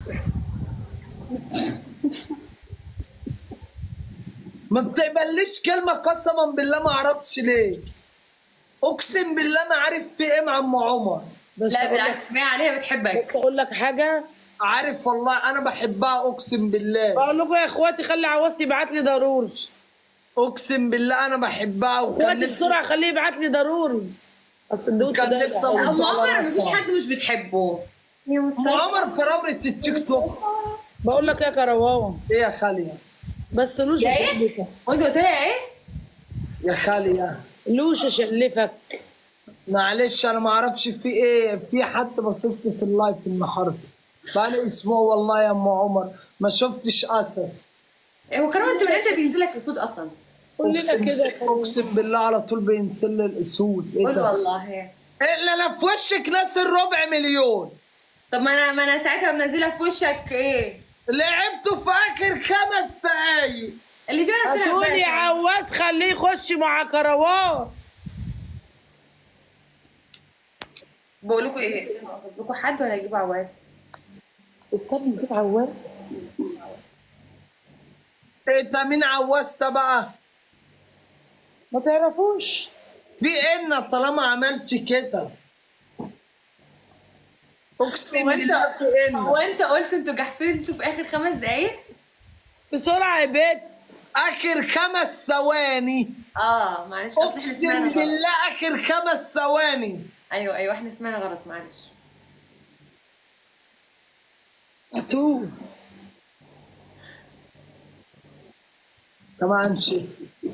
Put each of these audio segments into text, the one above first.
ما بتقبليش كلمة قسما بالله ما اعرفش ليه اقسم بالله ما عارف في ايه مع ام عمر بس لا أقول لك- بالعكس باين عليها بتحبك بس اقول لك حاجه عارف والله انا بحبها اقسم بالله بقول لكم يا اخواتي خلي عواصي يبعت لي ضروري اقسم بالله انا بحبها وكان اخواتي نفسي بسرعه خليه يبعت لي ضروري اصل الدوت كان ده نفسي أوي. أوصل. ام عمر على مفيش راسها. حد مش بتحبه يا ام مصطفى عمر فراورة التيك توك بقول لك يا كروان ايه يا خالية بس لوشة يا إيه؟ شلفك وانت قلت لها ايه؟ يا خالية لوشة شلفك معلش انا ما اعرفش في ايه في حد باصص لي في اللايف النهارده بقالي اسبوع والله يا ام عمر ما شفتش اسد إيه، هو كانوا انت من امتى بينزل لك اسود اصلا؟ كلنا اقسم كده يا كروان. اقسم بالله على طول بينزل لي الاسود ايه قول ده والله إيه لا لا في وشك ناس الربع مليون طب ما انا ما انا ساعتها منزله في وشك ايه؟ لعبته في اخر خمس دقايق اللي بيعرف يلعب عشان بقى. يا عواز خليه يخش مع كروان بقول لكم ايه؟ اجيب لكم حد ولا اجيب عواز؟ استنى نجيب عواز انت مين عوزت بقى ما تعرفوش في ان طالما عملت كده اقسم هو انت بالله في هو ان انت قلت انتوا جحفلتوا في اخر خمس دقايق؟ بسرعه يا بت اخر خمس ثواني اه معلش أصل احنا اقسم سمعنا غلط. بالله اخر خمس ثواني ايوه ايوه احنا سمعنا غلط معلش اتوه طبعا شيء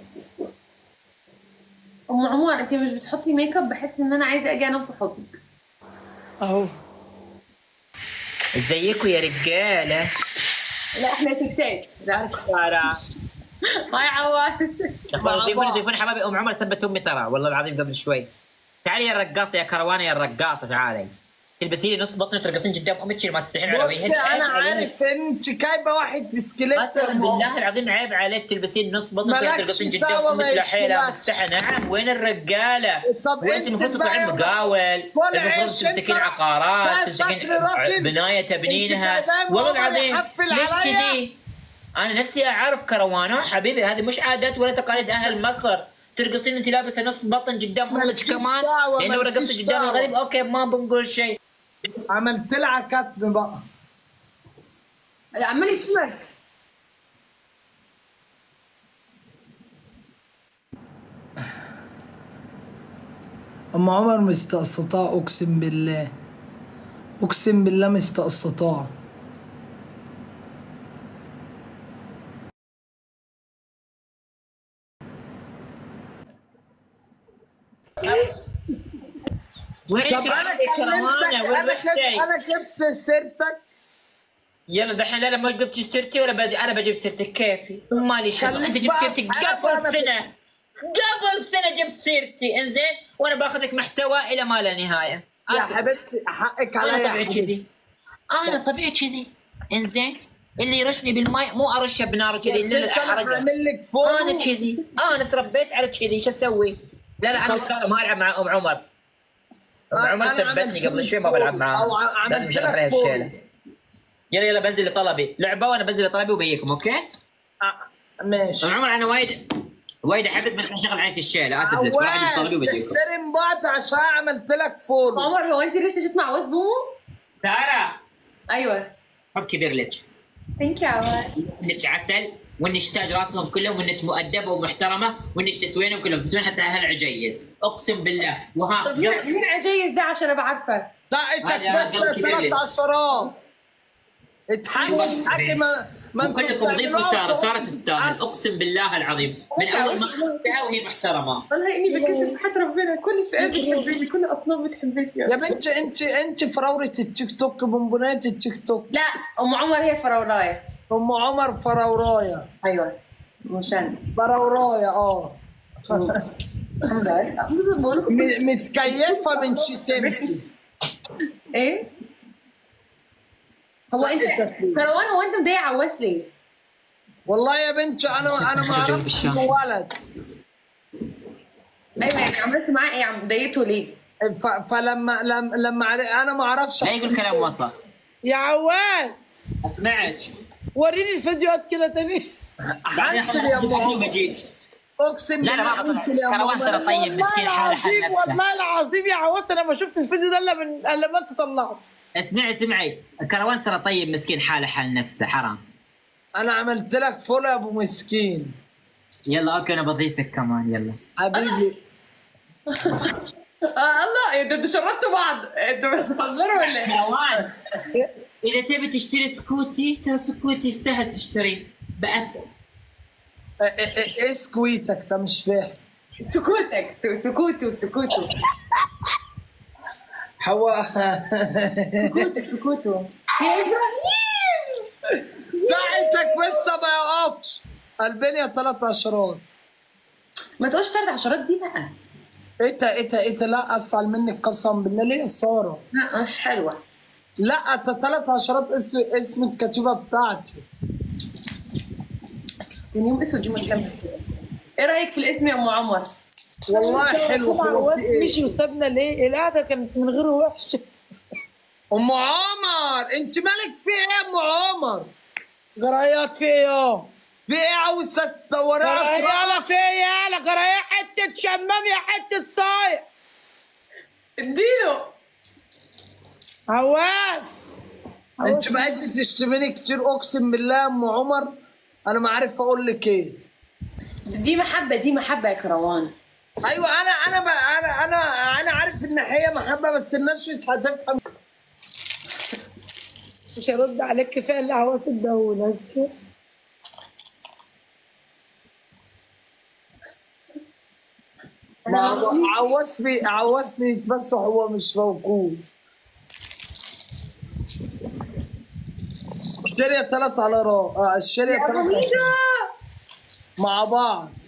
ام عمر انت مش بتحطي ميك اب بحس ان انا عايزه اجي انام في حضنك اهو ازيكم يا رجاله لا احنا ستات لا ترى هاي عواز ضيفوني ضيفوني حبايبي ام عمر ثبت امي ترى والله العظيم قبل شوي تعالي يا الرقاصه يا كروانه يا الرقاصه تعالي تلبسي لي نص بطن ترقصين قدام امك شيل ما تستحين على بصي وجهك انا عارف انت جايبه واحد بسكليت قسما بالله العظيم عيب عليك تلبسين لي نص بطن مالكش ترقصين دعوة، قدام ما امك لحيلة يشكلكش. مستحى نعم وين الرجاله؟ طب وانت انزل المفروض بقى تطلعين يا مقاول طلع المفروض عيش تمسكين انت. عقارات ده تمسكين شكل راجل. بنايه تبنينها انت جايباه والله وهو العظيم يحفل ليش عليا؟ كذي؟ انا نفسي اعرف كروانه حبيبي هذه مش عادات ولا تقاليد اهل مصر ترقصين انت لابسه نص بطن قدام امك مالكيش كمان دعوة، لانه مالكيش رقصت قدام دعوة. الغريب اوكي ما بنقول شيء عملت لها كتم بقى عمال يشتمك ام عمر مستقسطاه اقسم بالله اقسم بالله مستقسطاه وين طب انت انا رحتي كلمتك كروانه وين انا جبت رحتي؟ انا جبت سيرتك يلا دحين لا لا ما جبت سيرتي ولا بدي انا بجيب سيرتك كيفي مالي شغل خليك انت جبت بقى سيرتي أنا قبل فاهمك. سنه قبل سنه جبت سيرتي انزين وانا باخذك محتوى الى ما لا نهايه يا آسف. حبيبتي حقك عليا انا يا طبيعي حبيبتي. كذي انا طبيعي كذي انزين اللي يرشني بالماء مو ارشه بنار كذي يا الا ست انا الحرجه هعمل لك فولو انا كذي انا تربيت على كذي شو اسوي؟ لا لا انا مستغرب ما العب مع ام عمر ام أنا عمر عملت ثبتني قبل لك شوي ما بلعب فولو. معاها أو ع- لازم عملت اشغل لك عليها فولو. الشيله يلا يلا بنزل لطلبي لعبه وانا بنزل لطلبي وبيكم اوكي؟ آه، ماشي ام عمر انا وايد وايد احبس بس نشغل عليك الشيله اسف لك واحد من عواز طلبي وبيجيكم احترم بعض عشان عملت لك فولو عمر هو انت لسه شفت مع عواز بومو؟ ساره ايوه حب كبير لك ثانك يو عواز انك عسل وانك تاج راسهم كلهم وانك مؤدبه ومحترمه وانك تسوينهم كلهم تسوين حتى اهل عجيز اقسم بالله وها طب مين مين عجيز ده عشان ابقى عارفه؟ طاقتك هذا بس قلب كبير ثلاث لك. عشرات اتحكي اتحكي ما ما انتوا وكلكم ضيفوا بتعملوها ساره ساره وتقولوا- تستاهل اقسم بالله العظيم من اول ما عرفتها وهي محترمه والله اني بكسر بحد ربنا كل الفئات بتحبني كل الاصناف بتحبني يا بنتي انت انت فراوره التيك توك بونبونات التيك توك لا ام عمر هي فراولايه ام عمر فراورايه ايوه مش انا فراورايه اه الحمد لله بص بقول لكم م- متكيفه من شتمتي ايه هو انت كروان هو انت مضايق عواز ليه؟ والله يا بنتي انا انا ما اعرفش إنه ولد ايوه يعني عملت معاه ايه عم ضايقته ليه؟ ف- فلما لما لما عر- انا ما اعرفش لا يقول كلام وسط يا عواز اسمعك وريني الفيديوهات كده تاني حنسل يا ام عمر اقسم لا لا بالله ما حنسل يا ام كروان ترى عمر طيب مسكين حاله حال العظيم نفسه والله العظيم يا عواص انا ما شفت الفيديو ده الا من الا ما انت طلعت اسمعي اسمعي كروان ترى طيب مسكين حاله حال نفسه حرام انا عملت لك فول يا ابو مسكين يلا اوكي انا بضيفك كمان يلا حبيبي آه الله إيه ده انتوا شردتوا بعض انتوا بتهزروا ولا ايه؟ كروان اذا تبي تشتري سكوتي ترى سكوتي سهل تشتري بأس إيه- إيه- إيه- ايه سكويتك ده مش فاهم سكوتك س- سكوتو سكوتو حوا سكوتو سكوتو يا ابراهيم ساعتك بس ما يقفش البنية ثلاث عشرات ما تقولش ثلاث عشرات دي بقى ايه تا ايه تا ايه تا لا اسال منك قسم بالله ليه يا ساره لا مش حلوه لا تا ثلاث عشرات اسم اسم الكتيبه بتاعتي من يوم اسود يوم الكلام ايه رايك في الاسم يا ام عمر؟ والله حلو طبعا هو عواص في إيه؟ مشي وسابنا ليه القعده كانت من غيره وحشه ام عمر انت مالك في ايه يا ام عمر جرايات في ايه يا في ايه عاوزه تصوريها يلا في ايه يالا جرايات حته شمام يا حته صايع اديله عواص انت بقيت تشتميني كتير اقسم بالله يا ام عمر انا ما عارف اقول لك ايه دي محبه دي محبه يا كروان ايوه انا انا بقى انا انا انا عارف ان هي محبه بس الناس مش هتفهم مش هرد عليك كفايه اللي عواص اداهولك ما عوز في عوز في يتمسح هو مش موجود الشارية ثلاث على را آه، الشارية ثلاث مع بعض